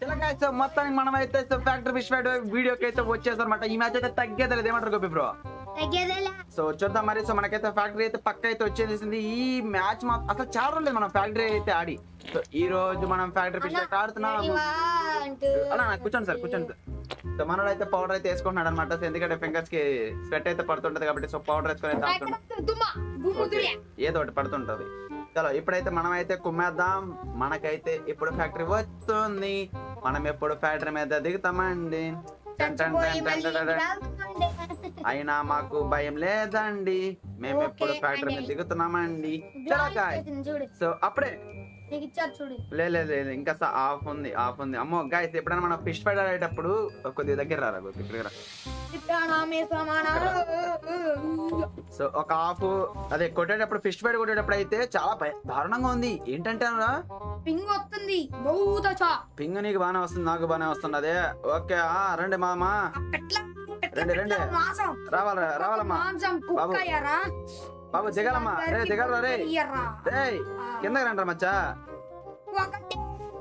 ఇలాగైతే మొత్తానికి మనం అయితే ఫ్యాక్టరీ ఫిష్ వీడియోకి అయితే వచ్చేసారన్నమాట ఈ మ్యాచ్ అయితే తగ్గేది లేదు ఏమంటారు గోపి బ్రో తగ్గేదేలా సో చూద్దాం మరి సో మనకైతే ఫ్యాక్టరీ అయితే పక్క అయితే వచ్చేసింది ఈ మ్యాచ్ మా అసలు చాలా రోజులు మనం ఫ్యాక్టరీ అయితే ఆడి సో ఈ రోజు మనం ఫ్యాక్టరీ ఫిష్ ఆడుతున్నాం అంటూ అలా నాకు కూర్చోండి సార్ కూర్చోండి సార్ సో మనోడు అయితే పౌడర్ అయితే వేసుకుంటున్నాడు అనమాట సో ఎందుకంటే ఫింగర్స్ కి స్వెట్ అయితే పడుతుంటది కాబట్టి సో పౌడర్ వేసుకొని అయితే ఆడుతున్నాడు దుమ్మ దుమ్ము ఓకే. దుర్య ఏదో ఒకటి పడుతుంటది చలో ఇప్పుడైతే మనం అయితే కుమ్మేద్దాం మనకైతే ఇప్పుడు ఫ్యాక్టరీ వస్తుంది మనం ఎప్పుడు ఫ్యాక్టరీ మీద దిగుతామండి టన్ టన్ చచ్చిపోయి టన్ మళ్ళీ టన్ టన్ టన్. రాకుండే. అయినా మాకు భయం లేదండి మేము ఓకే, ఎప్పుడు ఫ్యాక్టరీ మీద అండి. దిగుతున్నామండి చలో బ్లాక్ గాయ్ చేసింది చూడు సో అప్పుడే నీకు ఇచ్చారు చూడు లేదు లేదు లేదు ఇంకా ఆఫ్ ఉంది ఆఫ్ ఉంది అమ్మో గాయస్ ఎప్పుడైనా మనం ఫిష్ ఫ్రై ఆడేటప్పుడు కొద్దిగా దగ్గర రారా గోపి, ఇక్కడికి రా తిప్పానా మీ సమానా సో ఒక హాఫ్ అదే కొట్టేటప్పుడు ఫిష్ ఫ్రై కొట్టేటప్పుడు అయితే చాలా భయ- దారుణంగా ఉంది ఏంటంటే రా పింగ్ వస్తుంది బహుత చా పింగ్ నీకు బాగానే వస్తుంది నాకు బాగానే వస్తుంది అదే ఓకే ఆ రండి మామ పెట్ల రండి, రండి. మాసం రావాలా రావాలమ్మా మాంసం కుక్క బాబు. ఎరా బాబు దిగాలమ్మా రే దిగాలరా రే ఎర్రా రేయ్ కిందకి రండి మచ్చా ఒకటి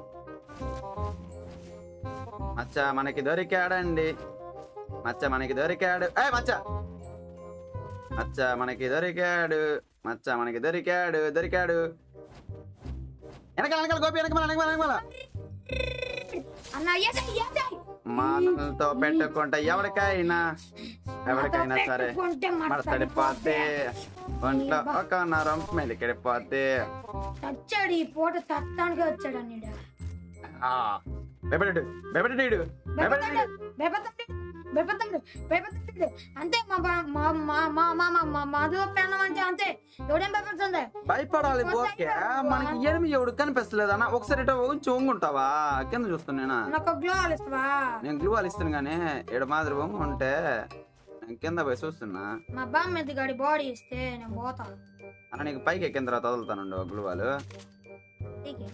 మచ్చా మనకి దొరికాడండి మచ్చ మనకి దొరికాడు ఏ మచ్చ మచ్చ మనకి దొరికాడు మచ్చ మనకి దొరికాడు దొరికాడు వెనకాల వెనకాల గోపి వెనక వెనక వెనక అన్న ఏసై ఏసై మనతో పెట్టుకుంటే ఎవరికైనా ఎవరికైనా సరే పెట్టుకుంటే మన తడిపోతే ఒంట్లో ఒక నరం మెలికెడిపోతే చచ్చాడు ఈ పూట చట్టానికి వచ్చాడు అన్నిడు ఆ, భయపడ్డాడు భయపడ్డాడు భయపడ్డాడు బెపతండు బెపతండు బెపతండు అంతే మా బా- మా మా మా మా మా మా మధు పెన్నం అంటే అంతే ఎవడేం భయపడుతుంది భయపడాలి ఓకే మనకి ఎనిమిది ఎవడు కనిపిస్తలేదు అన్న ఒకసారి ఇటు ఉంచి వంగుంటావా కింద చూస్తున్నా నాకు గ్లో ఇస్తావా నేను గ్లూ ఇస్తాను కానీ ఏడు మాదిరి వంగు ఉంటే నేను కింద పోయి చూస్తున్నా మా బామ్మ మీద గడి బాడీ ఇస్తే నేను పోతాను అన్న నీకు పైకి ఎక్కిన తర్వాత వదులుతానండి గ్లూ వాళ్ళు ఠీకే.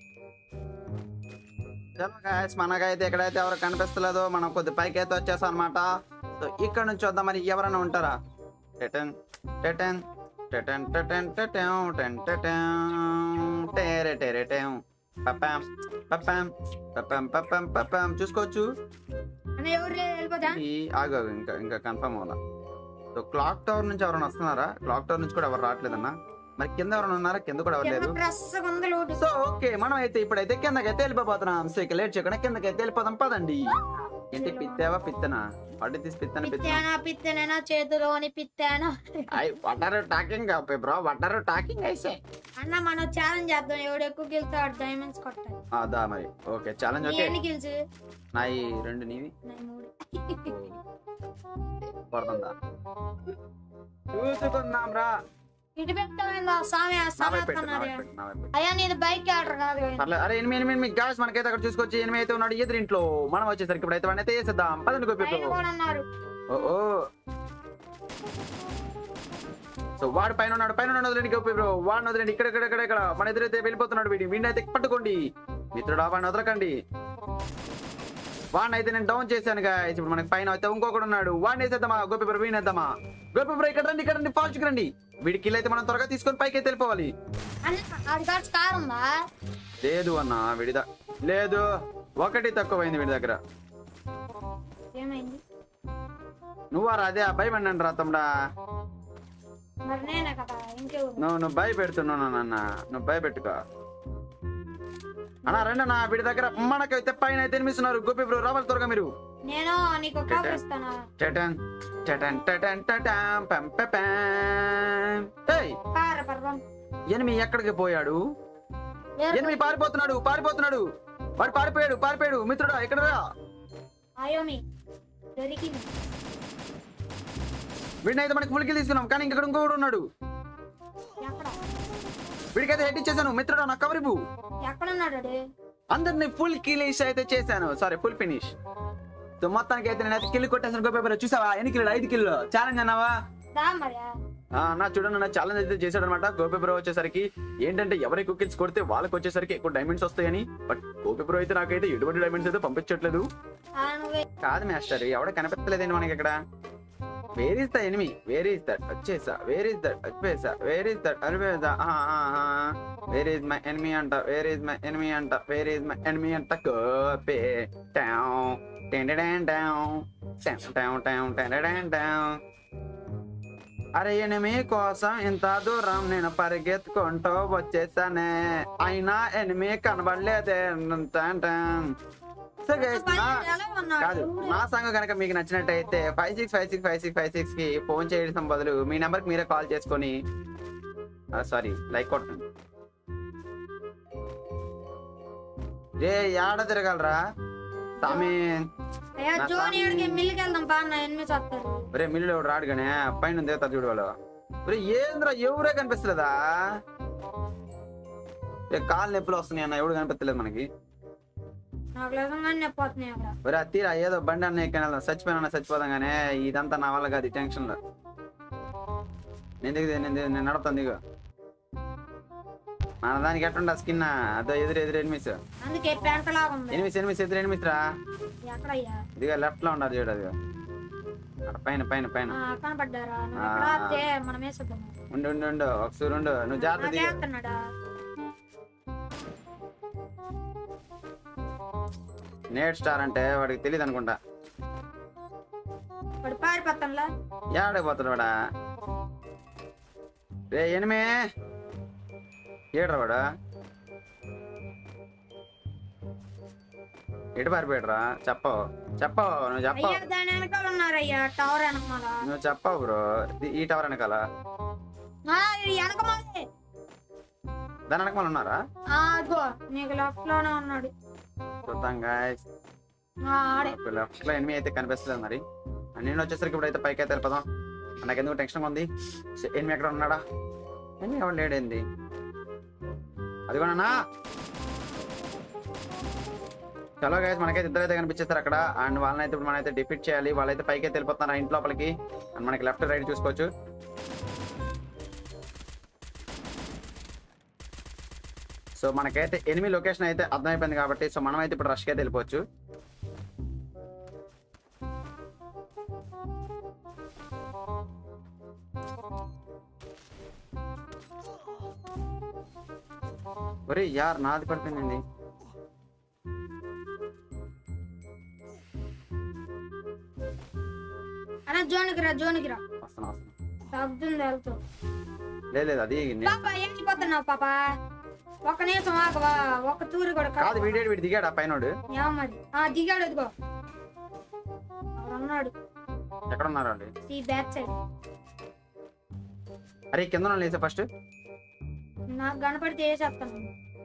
చలో guys, మనకైతే ఎక్కడైతే ఎవరు కనిపిస్తలేదో మనం కొద్ది పైకి అయితే వచ్చేసాం అనమాట సో ఇక్కడ నుంచి వద్దాం మరి ఎవరైనా ఉంటారా టెటన్ టెటన్ టెటన్ టెటన్ టెటన్ టెన్ టెటన్ టేరే టేరే టెం పపాం పపాం పపాం పపాం పపాం చూసుకోవచ్చు అన్న ఎవరు లేదు, వెళ్ళిపోతా ఈ ఆగు ఆగు, ఇంకా ఇంకా కన్ఫర్మ్ అవ్వాలా సో క్లాక్ టవర్ నుంచి ఎవరైనా వస్తున్నారా క్లాక్ టవర్ నుంచి కూడా ఎవరు రావట్లేదన్నా మరి కింద ఎవరైనా ఉన్నారా కింద కూడా ఎవరు కింద లేరు ప్రెస్ ఉంది లోటు సో ఓకే మనం అయితే ఇప్పుడైతే కిందకైతే వెళ్ళిపోతున్నాం సో ఇక లేట్ చేయకుండా కిందకైతే వెళ్ళిపోదాం పదండి ఏంటి పిత్తావా పిత్తనా పడి తీసి పిత్తన పిత్తనా పిత్తేనా పిత్తేనా చేతిలోని పిత్తేనా I what are talking bro what are talking ఐసే అన్న మనం ఛాలెంజ్ చేద్దాం ఎవడు ఎక్కువ గెలుతాడు డైమండ్స్ కొట్టాలి దా మరి ఓకే ఛాలెంజ్ నీ ఓకే ఎన్ని గెలుసు నా ఈ రెండు నీవి నా మూడు పడుతుందా చూసుకుందాం రా ఇటు పెట్టమైందా స్వామి ఆ నా వైపు పెట్టు, నా సమర్థన్నారు వైపు పెట్టు, నా వైపు పెట్టు. అయ్యా నీది బైక్ ఆర్డర్ కాదు పర్లేదు అరే ఎనిమిది ఎనిమిది ఎనిమిది గాయస్ మనకైతే అక్కడ చూసుకొచ్చి ఎనిమిది అయితే ఉన్నాడు ఎదురింట్లో మనం వచ్చేసరికి ఇప్పుడు అయితే వాడిని అయితే వేసేద్దాం పదండి గోపి పైన కూడా అన్నారు ఓ ఓ సో వాడు పైన ఉన్నాడు పైన ఉన్నాడు వదిలేండి గోపి బ్రో వాడిని వదిలేండి ఇక్కడ ఇక్కడ ఇక్కడ ఇక్కడ మన ఎదురైతే వెళ్ళిపోతున్నాడు వీడి వీడిని అయితే పట్టుకోండి మిత్రుడా వాడిని వదలకండి వాడిని అయితే నేను డౌన్ చేశాను గాయస్ ఇప్పుడు మనకి పైన అయితే ఇంకొకడు ఉన్నాడు వాడిని వేసేద్దామా గోపి బ్రో వీడిని వేద్దామా గోపి బ్రో ఇక్కడ రండి ఇక్కడ రండి ఫాస్ట్ రండి వీడి కిల్ అయితే మనం త్వరగా తీసుకొని పైకి అయితే వెళ్ళిపోవాలి అన్న అది కాదు కార్ ఉందా లేదు అన్న విడిద లేదు ఒకటి తక్కువైంది వీడి దగ్గర ఏమైంది నువ్వా రా అదే భయపడినాను రా తమ్ముడా మరి నేనే కదా ఇంకెవరు నువ్వు నువ్వు భయపెడుతున్నావు నాన్న నువ్వు భయపెట్టుకో అన్నా రండి అన్న వీడి దగ్గర మనకైతే పైన అయితే ఎనిమిస్తున్నారు గోపి బ్రో రావాలి త్వరగా మీరు నేను నీకు కాపు ఇస్తానా టటన్ టటన్ టటన్ టటాం పం పం పం. ఏయ్ పార పర్వం ఎనిమి ఎక్కడికి పోయాడు ఎనిమి పారిపోతున్నాడు పారిపోతున్నాడు వాడు పారిపోయాడు పారిపోయాడు మిత్రుడా ఎక్కడ రా అయోమి దొరికింది వీడిని అయితే మనకి ఫుల్కి తీసుకున్నాం కానీ ఇక్కడ ఇంకొకడు ఉన్నాడు ఎక్కడ వీడికైతే హెడ్ ఇచ్చేసాను మిత్రుడా నా కవర్ ఇవ్వు ఎక్కడ ఉన్నాడు వాడు? అందరిని ఫుల్ కిలిష్ అయితే చేశాను సారీ ఫుల్ ఫినిష్ సో మొత్తానికి అయితే నేనైతే కిల్లు కొట్టేసాను గోపేపర్ చూసావా ఎన్ని కిలో ఐదు కిలో ఛాలెంజ్ అన్నావా దా మరి ఆ, నా చూడండి నా ఛాలెంజ్ అయితే చేశాడు అనమాట గోపి బ్రో వచ్చేసరికి ఏంటంటే ఎవరి కుకిల్స్ కొడితే వాళ్ళకి వచ్చేసరికి ఎక్కువ డైమండ్స్ వస్తాయని బట్ గోపి బ్రో అయితే నాకైతే ఎటువంటి డైమండ్స్ అయితే పంపించట్లేదు ఆ నువ్వే కాదు మాస్టర్ ఎవడ కనిపించలేదండి మనకి ఇక్కడ where is the enemy where is that వచ్చేసా వేర్ ఇస్ దట్ వచ్చేసా వేర్ ఇస్ దట్ అరివేసా వేర్ ఇస్ మై ఎనిమి అంట వేర్ ఇస్ మై ఎనిమి అంట వేర్ ఇస్ మై ఎనిమి అంట కోపే టావ్ టెండెడెన్ టావ్ టావ్ టావ్ టావ్ టెండెడెన్ టావ్ అరే ఎనిమి కోసం ఇంత దూరం నేను పరిగెత్తుకుంటూ వచ్చేసానే అయినా ఎనిమి కనబడలేదే టాన్ టాన్. సో guys, నా- ఎలా ఉన్నాడు కాదు మా సంఘం కనుక మీకు నచ్చినట్టయితే five six five six five six five six కి ఫోన్ చేయడం బదులు మీ నెంబర్ కి మీరే కాల్ చేసుకొని సారీ లైక్ కొట్టండి రే ఆడ తిరగలరా సామి అయ్యా నా జోని స్వామి. ఏడికి మిల్లికి వెళ్దాం బా నా ఎనిమిది వస్తారు ఒరే మిల్లు ఎవడు రాడుగానే పైన దేవత చూడు వాళ్ళు ఒరే ఏంద్రా ఎవరే కనిపిస్తలేదా రే కాలు నొప్పులు వస్తున్నాయి అన్న ఎవడు కనిపించలేదు మనకి నాకు లేదంగానే నొప్పి వస్తున్నాయి అక్కడ ఒరే అత్తిరా ఏదో బండి అన్న ఎక్కడ వెళ్దాం చచ్చిపోయినా చచ్చిపోదాం కానీ ఇదంతా నా వల్ల కాదు టెన్షన్ లో నేను దిగు నేను దిగు, నేను నడుపుతాను దిగు మన దానికి ఎట్టుండ స్కిన్ అదో ఎదురు ఎదురు ఎనిమిస్ అందుకే పెంట లాగా ఉంది ఎనిమిస్ ఎనిమిస్ ఎదురు ఎనిమిస్ రా ఎక్కడయ్యా ఇదిగా లెఫ్ట్ లో ఉండాలి చూడు అది అక్కడ పైన పైన పైన ఆ, కనపడ్డారా నువ్వు ఆ. ఎక్కడ వస్తే మనం వేసేద్దాం ఉండు ఉండు ఉండు ఒక సూరు ఉండు నువ్వు జాగ్రత్త దిగు నాకేస్తున్నాడా నేట్ స్టార్ అంటే వాడికి తెలియదు అనుకుంటా వాడు పారిపోతానులా ఏడకి పోతాడు వాడా రే ఎనిమి ఏడ్రా వాడు ఎటు పారిపోయాడురా చెప్పవు చెప్పవు నువ్వు చెప్పవు అయ్యా దాని వెనకాల ఉన్నారయ్యా టవర్ వెనకమాల నువ్వు చెప్పవు బ్రో ఈ టవర్ వెనకాల ఆ, ఇది వెనకమాలే దాని వెనకాల ఉన్నారా ఆ, అదిగో నీకు లెఫ్ట్ లోనే ఉన్నాడు చూద్దాం గాయస్ ఆ, ఆడే లెఫ్ట్ లో ఎనిమి అయితే కనిపిస్తలేదు మరి నేను వచ్చేసరికి ఇప్పుడు అయితే పైకి అయితే వెళ్ళిపోదాం నాకు ఎందుకు టెన్షన్ ఉంది ష్, ఎనిమి ఎక్కడ ఉన్నాడా ఎనిమి ఎవరు లేడేంది అదిగోనన్నా చలో గైస్ మనకైతే ఇద్దరు అయితే కనిపించేస్తారు అక్కడ అండ్ వాళ్ళనైతే ఇప్పుడు మనమైతే డిఫీట్ చేయాలి వాళ్ళైతే పైకి అయితే వెళ్ళిపోతున్నారు ఆ ఇంటి లోపలికి అండ్ మనకి లెఫ్ట్ రైట్ చూసుకోవచ్చు సో మనకైతే ఎనిమి లొకేషన్ అయితే అర్థమైపోయింది కాబట్టి సో మనం అయితే ఇప్పుడు రష్కి అయితే వెళ్ళిపోవచ్చు ఒరే యార్ నాది పడిపోయిందండి అన్న జోనికి రా జోనికి రా వస్తున్నా వస్తున్నా తగ్గుతుంది వెళ్తూ లేదు లేదు అది నే- పాప వెళ్ళిపోతున్నావు పాప ఒక నిమిషం ఆగవా ఒక తూరి కూడా కాదు కడగవా? వీడియో వీడి దిగాడు ఆ పైనోడు ఏమో మరి ఆ దిగాడు అదిగో అక్కడ ఉన్నాడు ఎక్కడ ఉన్నారు అండి ఈ బ్యాక్ సైడ్ అరే కింద ఉన్న లేసా ఫస్ట్ నాకు కనపడితే వేసేస్తాను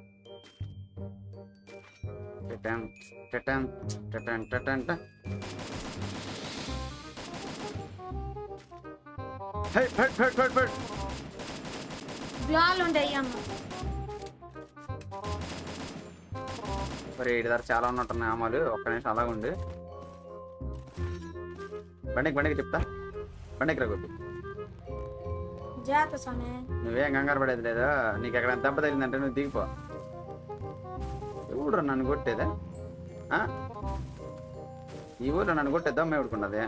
టెటన్ టెటన్ టెటన్ టెటన్ ట. హై, ఫట్, ఫట్, ఫట్, ఫట్. గ్లాలు ఉంటాయి అమ్మ మరి ఇటు దగ్గర చాలా ఉన్నట్టున్నాయి ఆమాలు ఒక్క నిమిషం అలాగ ఉండు బండికి బండికి చెప్తా బండికి రఘు జాగ్రత్త స్వామి నువ్వేం కంగారు పడేది లేదా నీకు ఎక్కడ దెబ్బ తగిలిందంటే నువ్వు దిగిపో ఎవడు నన్ను కొట్టేదా ఆ? ఈ ఊర్లో నన్ను కొట్టేద్దాం మేడుకున్నది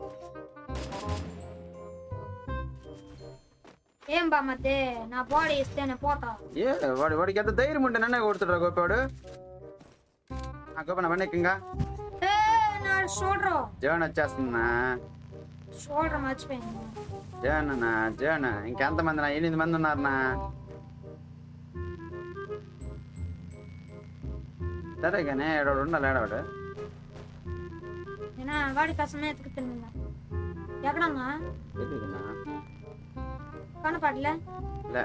ఏం బా మధ్య నా బాడీ ఇస్తేనే పోతా ఏ వాడు వాడికి ఎంత ధైర్యం ఉంటే నన్నే కొడుతుడు గోపాడు ఆ గోప నా బండి ఇంకా ఏ నా షోల్డర్ జగన్ వచ్చేస్తుందా షోల్డర్ మర్చిపోయింది జగన్ నా జగన్ ఇంకెంతమంది నా ఎనిమిది మంది ఉన్నారనా సరే కానీ ఏడవాడు ఉండాలి ఏడవాడు నేనా వాడి కసమే ఎత్తుకుతున్నా ఎక్కడన్నా తెలియదునా కనపడలే లే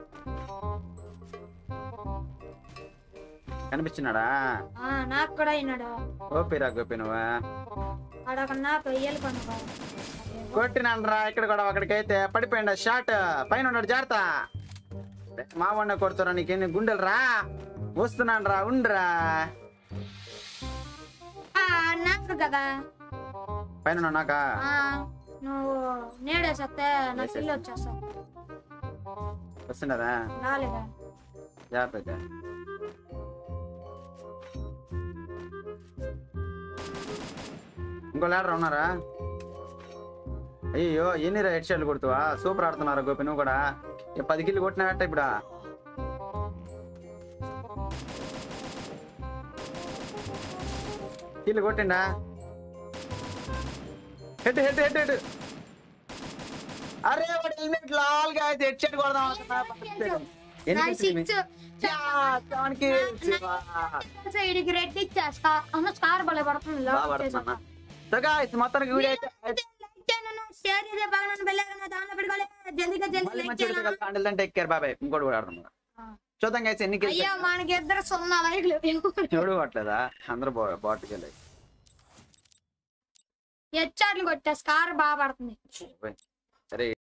కనిపించినాడా ఆ నాకు కూడా అయినాడు ఓపిరా గోపి నువ్వు ఆడొక నాకు ఎయ్యాలి పండుగ కొట్టినాన్రా ఇక్కడ కూడా అక్కడికైతే పడిపోయిండ షాట్ పైన ఉన్నాడు జాగ్రత్త మా వాడిని కొడుతురా నీకేంది గుండెలు రా వస్తున్నాను రా ఉండ్రా నాకు కదా పైన ఉన్నావు నాకా ఆ, నువ్వు నేడేసేస్తే నా పిల్లి వచ్చేస్తావు వస్తుండదా రాలేదా జాగ్రత్త అయితే. ఇంకో లేడర్ ఉన్నారా అయ్యో ఎన్ని హెడ్ షాట్లు కొడుతావా సూపర్ ఆడుతున్నారు గోపి నువ్వు కూడా ఈ పది కిల్లు కొట్టినట్ట ఇప్పుడు కిల్లు కొట్టిండా హెడ్ హెడ్ హెడ్ హెడ్ అరే వాడు హెల్మెట్ లాల్గా అయితే హెడ్ షాట్ కొడదాం అనుకున్నా. ఎన్ని నా kills ఇవి? Six yeah, seven kills. వా. సైడ్కి రెడ్ ఇచ్చేస్తా అన్న స్టార్ భలే పడుతుంది ఇలా బాగా పడుతుందన్న. సో guys, మొత్తానికి వీడియో అయితే షేర్ చేసే పక్కన బెల్లైకన్ దాంట్లో పెట్టుకోవాలి జల్దీగా జల్దీ మళ్ళీ లైక్ మంచి వీడియోతో చేయాలి కలిసి హ్యాండిల్ టేక్ కేర్ బాబాయ్ ఇంకోటి కూడా ఆడుతున్నాం చూద్దాం గైస్ ఎన్ని kills అయ్యో మనకి ఇద్దరు సున్నా లైక్లు ఎవడు కొట్టలేదా అందరూ బాటికి వెళ్ళి హెచ్చాట్లు కొట్టా స్కార్ బాగా పడుతుంది సరే